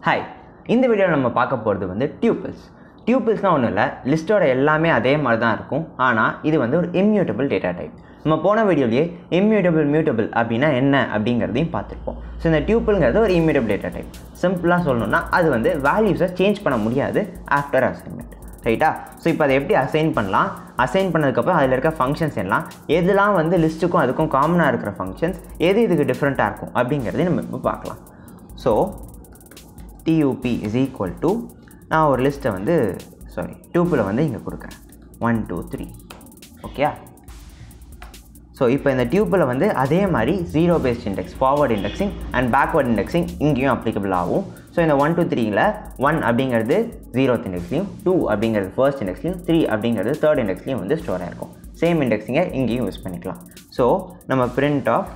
hi இந்த வீடியோவில் நம்ம பார்க்க போகிறது வந்து டியூப்பிள்ஸ் டியூப்பிள்ஸ்னால் ஒன்றும் இல்லை லிஸ்ட்டோட எல்லாமே அதே மாதிரி தான் இருக்கும் ஆனால் இது வந்து ஒரு இம்யூட்டபிள் டேட்டா டைப் நம்ம போன வீடியோலேயே இம்யூட்டபிள் மியூட்டபிள் அப்படின்னா என்ன அப்படிங்கிறதையும் பார்த்துருப்போம் ஸோ இந்த டியூப்பிள்ங்கிறது ஒரு இம்யூட்டபிள் டேட்டா டைப் சிம்பிளாக சொல்லணும்னா அது வந்து வேல்யூஸை சேஞ்ச் பண்ண முடியாது ஆஃப்டர் அசைன்மெண்ட் ரைட்டா ஸோ இப்போ அதை எப்படி அசைன் பண்ணலாம் அசைன் பண்ணதுக்கப்புறம் அதில் இருக்க ஃபங்க்ஷன்ஸ் எல்லாம் எதெல்லாம் வந்து லிஸ்ட்டுக்கும் அதுக்கும் காமனாக இருக்கிற ஃபங்க்ஷன்ஸ் எது இதுக்கு டிஃப்ரெண்ட்டாக இருக்கும் அப்படிங்கிறதையும் நம்ம இப்போ பார்க்கலாம் so tupy is equal to நான் ஒரு லிஸ்ட்டை வந்து சாரி டூப்பில் வந்து இங்கே கொடுக்குறேன் one two three okay so இப்போ இந்த டியூப்பில் வந்து அதே மாதிரி zero based index forward indexing and backward indexing இங்கேயும் அப்ளிகபிள் ஆகும் ஸோ இந்த ஒன் டூ த்ரீயில் ஒன் அப்படிங்கிறது ஜீரோத் இண்டெக்ஸ்லையும் டூ அப்படிங்கிறது ஃபர்ஸ்ட் இண்டெக்ஸ்லையும் த்ரீ அப்படிங்கிறது தேர்ட் இண்டெக்ஸ்லையும் வந்து ஸ்டோர் ஆகிருக்கும் சேம் இண்டெக்ஸிங்கை இங்கேயும் யூஸ் பண்ணிக்கலாம் ஸோ நம்ம பிரிண்ட் ஆஃப்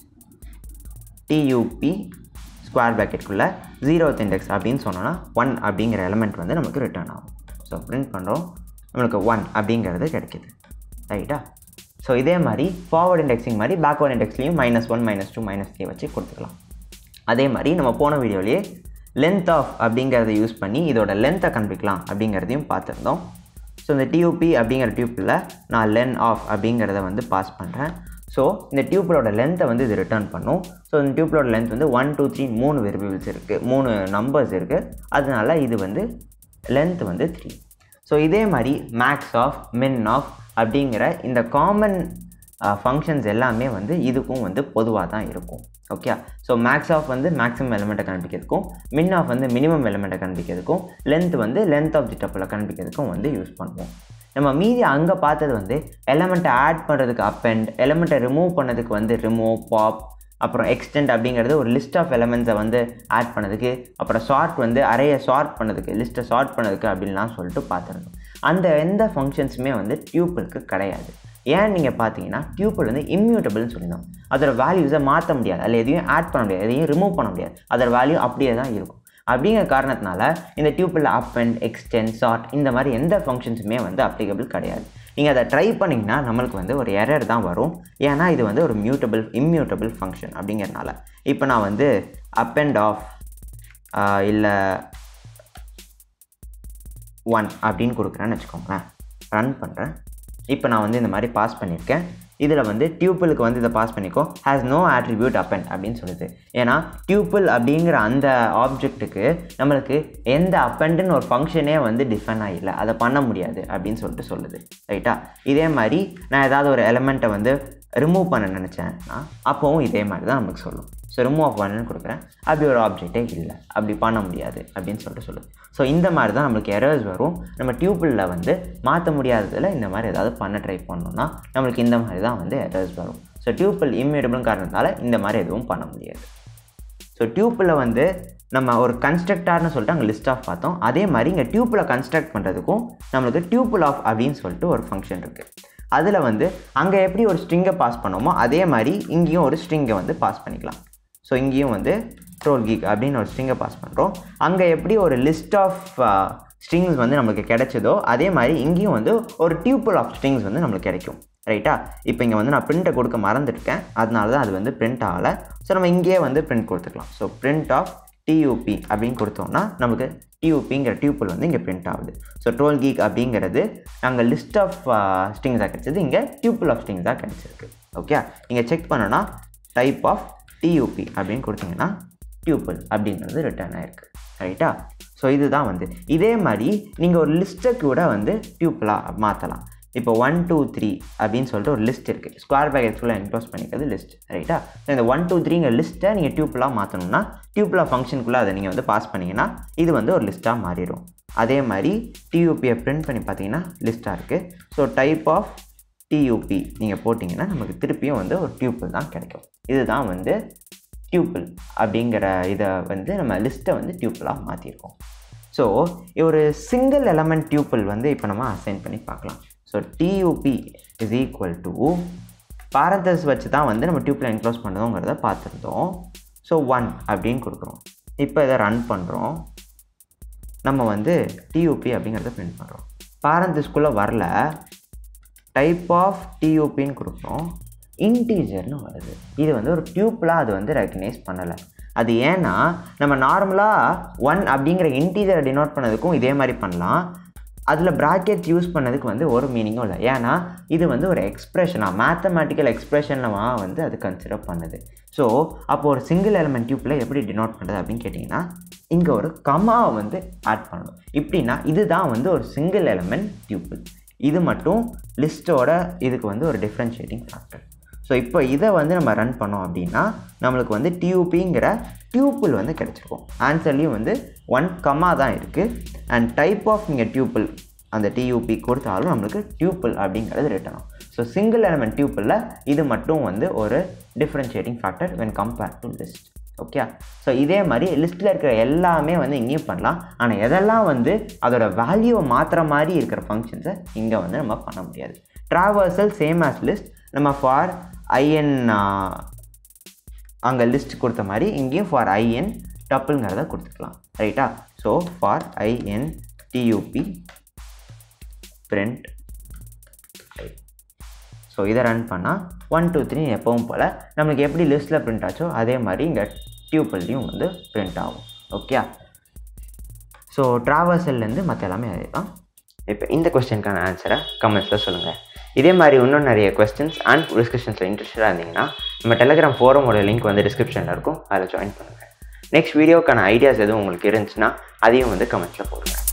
டியூபி ஸ்கொயர் ப்ராக்கெட்டுக்குள்ளே ஜீரோத் இண்டெக்ஸ் அப்படின்னு சொன்னோன்னா ஒன் அப்படிங்கிற எலமெண்ட் வந்து நமக்கு ரிட்டர்ன் ஆகும் ஸோ பிரிண்ட் பண்ணுறோம் நம்மளுக்கு ஒன் அப்படிங்கிறது கிடைக்கிது ரைட்டா ஸோ இதே மாதிரி ஃபார்வர்ட் இண்டெக்ஸிங் மாதிரி பேக்வர்ட் இண்டெக்ஸ்லையும் minus one minus two minus three வச்சு கொடுத்துக்கலாம் அதே மாதிரி நம்ம போன வீடியோலேயே லென்த் ஆஃப் அப்படிங்கிறத யூஸ் பண்ணி இதோட லென்த்தை கண்டுபிடிக்கலாம் அப்படிங்கிறதையும் பார்த்துருந்தோம் ஸோ இந்த டியூபி அப்படிங்கிற டியூப்பில் நான் லென் ஆஃப் அப்படிங்கிறத வந்து பாஸ் பண்ணுறேன் ஸோ இந்த டியூப்பிலோட லென்த்தை வந்து இது ரிட்டர்ன் பண்ணும் ஸோ இந்த டியூப்பிலோட லென்த் வந்து ஒன் டூ த்ரீ மூணு வேரியபிள்ஸ் இருக்குது மூணு நம்பர்ஸ் இருக்குது அதனால இது வந்து லென்த் வந்து த்ரீ ஸோ இதே மாதிரி மேக்ஸ் ஆஃப் மின் ஆஃப் அப்படிங்கிற இந்த காமன் ஃபங்க்ஷன்ஸ் எல்லாமே வந்து இதுக்கும் வந்து பொதுவாக தான் இருக்கும் ஓகே ஸோ மேக்ஸ் ஆஃப் வந்து மேக்ஸிமம் எலிமெண்ட்டை கண்டுபிடிக்கிறதுக்கும் மின் ஆஃப் வந்து மினிமம் எலிமெண்ட்டை கண்டுபிடிக்கிறதுக்கும் லென்த் வந்து லென்த் ஆஃப் தி டப்பில் கண்டுபிடிக்கிறதுக்கும் வந்து யூஸ் பண்ணுவோம் நம்ம மீதி அங்கே பார்த்தது வந்து எலமெண்ட்டை ஆட் பண்ணுறதுக்கு அப் அண்ட் எலமெண்ட்டை ரிமூவ் பண்ணதுக்கு வந்து ரிமூவ் பாப் அப்புறம் எக்ஸ்டெண்ட் அப்படிங்கிறது ஒரு லிஸ்ட் ஆஃப் எலமெண்ட்ஸை வந்து ஆட் பண்ணதுக்கு அப்புறம் ஷார்ட் வந்து அறையை ஷார்ட் பண்ணதுக்கு லிஸ்ட்டை ஷார்ட் பண்ணதுக்கு அப்படின்லாம் சொல்லிட்டு பார்த்துருந்தோம் அந்த எந்த ஃபங்க்ஷன்ஸுமே வந்து டியூப்பிளுக்கு கிடையாது ஏன் நீங்கள் பார்த்தீங்கன்னா டியூப்பிள் வந்து இம்யூட்டபிள்னு சொல்லியிருந்தோம் அதோட வேல்யூஸை மாற்ற முடியாது அதில் எதையும் ஆட் பண்ண முடியாது எதையும் ரிமூவ் பண்ண முடியாது அதோட வேல்யூ அப்படியே தான் இருக்கும் அப்படிங்கிற காரணத்தினால இந்த டியூப்பில் அப் அண்ட் எக்ஸ்டெண்ட் ஷார்ட் இந்த மாதிரி எந்த ஃபங்க்ஷன்ஸுமே வந்து அப்ளிகபிள் கிடையாது நீங்கள் அதை ட்ரை பண்ணிங்கன்னா நம்மளுக்கு வந்து ஒரு எரர் தான் வரும் ஏன்னா இது வந்து ஒரு மியூட்டபிள் இம்யூட்டபிள் ஃபங்க்ஷன் அப்படிங்கிறனால இப்போ நான் வந்து அப் அண்ட் ஆஃப் இல்லை ஒன் அப்படின்னு கொடுக்குறேன்னு வச்சுக்கோங்களேன் ரன் பண்ணுறேன் இப்போ நான் வந்து இந்த மாதிரி பாஸ் பண்ணியிருக்கேன் இதில் வந்து டியூப்பிளுக்கு வந்து இதை பாஸ் பண்ணிக்கோ ஹேஸ் நோ ஆட்ரிபியூட் அப்பெண்ட் அப்படின்னு சொல்லுது ஏன்னா டியூப்பிள் அப்படிங்கிற அந்த ஆப்ஜெக்ட்டுக்கு நம்மளுக்கு எந்த அப்பெண்டுன்னு ஒரு ஃபங்க்ஷனே வந்து டிஃபைன் ஆகிடல அதை பண்ண முடியாது அப்படின்னு சொல்லிட்டு சொல்லுது ரைட்டா இதே மாதிரி நான் ஏதாவது ஒரு எலமெண்ட்டை வந்து ரிமூவ் பண்ண நினச்சேன்னா அப்போவும் இதே மாதிரி தான் நமக்கு சொல்லும் ஸோ ரிமூவ் ஆஃப் ஒன்னு கொடுக்குறேன் அப்படி ஒரு ஆப்ஜெக்டே இல்லை அப்படி பண்ண முடியாது அப்படின்னு சொல்லிட்டு சொல்லுது ஸோ இந்த மாதிரி தான் நம்மளுக்கு எரர்ஸ் வரும் நம்ம டியூப்பிளில் வந்து மாற்ற முடியாததில் இந்த மாதிரி ஏதாவது பண்ண ட்ரை பண்ணோம்னா நம்மளுக்கு இந்த மாதிரி தான் வந்து எரர்ஸ் வரும் ஸோ டியூப்பிள் இம்மியூட்டபிள் காரணத்தால் இந்த மாதிரி எதுவும் பண்ண முடியாது ஸோ டியூப்பில் வந்து நம்ம ஒரு கன்ஸ்ட்ரக்டார்னு சொல்லிட்டு அங்கே லிஸ்ட் ஆஃப் பார்த்தோம் அதே மாதிரி இங்கே டியூப்பில் கன்ஸ்ட்ரக்ட் பண்ணுறதுக்கும் நம்மளுக்கு டியூப்பிள் ஆஃப் அப்படின்னு சொல்லிட்டு ஒரு ஃபங்க்ஷன் இருக்குது அதில் வந்து அங்கே எப்படி ஒரு ஸ்ட்ரிங்கை பாஸ் பண்ணோமோ அதே மாதிரி இங்கேயும் ஒரு ஸ்ட்ரிங்கை வந்து பாஸ் பண்ணிக்கலாம் ஸோ இங்கேயும் வந்து ட்ரோல் கீக் அப்படின்னு ஒரு ஸ்ட்ரிங்கை பாஸ் பண்ணுறோம் அங்கே எப்படி ஒரு லிஸ்ட் ஆஃப் ஸ்ட்ரிங்ஸ் வந்து நம்மளுக்கு கிடைச்சதோ அதே மாதிரி இங்கேயும் வந்து ஒரு டியூப்பிள் ஆஃப் ஸ்ட்ரிங்ஸ் வந்து நம்மளுக்கு கிடைக்கும் ரைட்டா இப்போ இங்கே வந்து நான் பிரிண்ட்டை கொடுக்க மறந்துருக்கேன் அதனால தான் அது வந்து பிரிண்ட் ஆகலை ஸோ நம்ம இங்கேயே வந்து பிரிண்ட் கொடுத்துக்கலாம் ஸோ பிரிண்ட் ஆஃப் டியூபி அப்படின்னு கொடுத்தோம்னா நமக்கு டியூபிங்கிற டியூப்பிள் வந்து இங்கே பிரிண்ட் ஆகுது ஸோ ட்ரோல் கீக் அப்படிங்கிறது நாங்கள் லிஸ்ட் ஆஃப் ஸ்ட்ரிங்ஸாக கிடச்சிது இங்கே டியூப்பிள் ஆஃப் ஸ்ட்ரிங்ஸாக கிடச்சிருக்கு ஓகே நீங்கள் செக் பண்ணோன்னா டைப் ஆஃப் டியூபி அப்படின்னு கொடுத்தீங்கன்னா டியூப்பிள் அப்படிங்கிறது ரிட்டர்ன் ஆயிருக்கு ரைட்டா ஸோ இதுதான் வந்து இதே மாதிரி நீங்கள் ஒரு லிஸ்ட்டை கூட வந்து டியூப்பிளாக மாற்றலாம் இப்போ ஒன் டூ த்ரீ அப்படின்னு சொல்லிட்டு ஒரு லிஸ்ட் இருக்குது ஸ்கொயர் பேக்கெட்ஸ்குள்ளே என்க்ளோஸ் பண்ணிக்கிறது லிஸ்ட் ரைட்டா ஸோ இந்த ஒன் டூ த்ரீங்கிற லிஸ்ட்டை நீங்கள் டியூப்பிளாக மாற்றணும்னா டியூப்பிளாக ஃபங்க்ஷனுக்குள்ளே அதை நீங்கள் வந்து பாஸ் பண்ணிங்கன்னா இது வந்து ஒரு லிஸ்ட்டாக மாறிடும் அதே மாதிரி டியூபியை பிரிண்ட் பண்ணி பார்த்தீங்கன்னா லிஸ்ட்டாக இருக்குது ஸோ டைப் ஆஃப் டியூபி நீங்கள் போட்டிங்கன்னா நமக்கு திருப்பியும் வந்து ஒரு டியூப்பிள் தான் கிடைக்கும் இதுதான் வந்து டியூப்பிள் அப்படிங்கிற இதை வந்து நம்ம லிஸ்ட்டை வந்து டியூப்பிளாக மாற்றிருக்கோம் ஸோ ஒரு சிங்கிள் எலமெண்ட் டியூப்பிள் வந்து இப்போ நம்ம அசைன் பண்ணி பார்க்கலாம் so tupy is equal to parenthesis வச்சு தான் வந்து நம்ம டியூப்பில் என்க்ளோஸ் பண்ணதோங்கிறத பார்த்துருந்தோம் ஸோ ஒன் அப்படின்னு கொடுக்குறோம் இப்போ இதை ரன் பண்ணுறோம் நம்ம வந்து டியூபி அப்படிங்கிறத பிரிண்ட் பண்ணுறோம் பாரந்தஸ்குள்ளே வரல டைப் ஆஃப் டியூபின்னு கொடுக்குறோம் இன்டீஜர்னு வருது இது வந்து ஒரு டியூப்பில் அது வந்து ரெக்கக்னைஸ் பண்ணலை அது ஏன்னா நம்ம நார்மலாக ஒன் அப்படிங்கிற இன்டீஜரை டினோட் பண்ணதுக்கும் இதே மாதிரி பண்ணலாம் அதில் ப்ராக்கெட் யூஸ் பண்ணதுக்கு வந்து ஒரு மீனிங்கும் இல்லை ஏன்னா இது வந்து ஒரு எக்ஸ்ப்ரெஷனாக மேத்தமேட்டிக்கல் எக்ஸ்ப்ரெஷன்லமா வந்து அது கன்சிடர் பண்ணுது ஸோ அப்போ ஒரு சிங்கிள் எலமெண்ட் டியூப்பில் எப்படி டினோட் பண்ணுறது அப்படின்னு கேட்டிங்கன்னா இங்கே ஒரு கமாவை வந்து ஆட் பண்ணணும் இப்படின்னா இதுதான் வந்து ஒரு சிங்கிள் எலமெண்ட் டியூப்பிள் இது மட்டும் லிஸ்ட்டோட இதுக்கு வந்து ஒரு டிஃப்ரென்ஷியேட்டிங் ஃபேக்டர் ஸோ இப்போ இதை வந்து நம்ம ரன் பண்ணோம் அப்படின்னா நம்மளுக்கு வந்து டியூபிங்கிற டியூப்பிள் வந்து கிடச்சிருக்கும் ஆன்சர்லேயும் வந்து ஒன் கம்மா தான் இருக்குது அண்ட் டைப் ஆஃப் நீங்கள் டியூப்பிள் அந்த டியூபி கொடுத்தாலும் நம்மளுக்கு டியூப்பிள் அப்படிங்கிறது ரிட்டன் ஆகும் ஸோ சிங்கிள் எலமெண்ட் டியூப்பிளில் இது மட்டும் வந்து ஒரு differentiating factor when compare to list okay so இதே மாதிரி லிஸ்ட்டில் இருக்கிற எல்லாமே வந்து இங்கேயும் பண்ணலாம் ஆனால் எதெல்லாம் வந்து அதோட வேல்யூவை மாற்றுற மாதிரி இருக்கிற ஃபங்க்ஷன்ஸை இங்கே வந்து நம்ம பண்ண முடியாது ட்ராவர்சல் சேம் ஆஸ் லிஸ்ட் நம்ம ஃபார் ஐஎன் அங்கே லிஸ்ட் கொடுத்த மாதிரி இங்கேயும் ஃபார் ஐஎன் டப்புங்கிறத கொடுத்துக்கலாம் ரைட்டா ஸோ for i in tupy print so இதை ரன் பண்ணால் ஒன் டூ த்ரீ எப்பவும் போல் நம்மளுக்கு எப்படி லிஸ்ட்டில் பிரிண்ட் ஆச்சோ அதே மாதிரி இங்கே டியூப்பிள்லையும் வந்து பிரிண்ட் ஆகும் ஓகே ஸோ ட்ராவர்சல்லேருந்து மற்ற எல்லாமே அதே தான் இப்போ இந்த கொஸ்டினுக்கான ஆன்சரை கமெண்ட்ஸில் சொல்லுங்கள் இதே மாதிரி இன்னும் நிறைய கொஸ்டின்ஸ் அண்ட் டிஸ்கஷன்ஸில் இன்ட்ரெஸ்டாக இருந்தீங்கன்னா நம்ம டெலிகிராம் ஃபோரமோட லிங்க் வந்து டிஸ்கிரிப்ஷனில் இருக்கும் அதில் ஜாயின் பண்ணுங்கள் நெக்ஸ்ட் வீடியோக்கான ஐடியாஸ் எதுவும் உங்களுக்கு இருந்துச்சுன்னா அதையும் வந்து கமெண்ட்ஸில் போடுங்க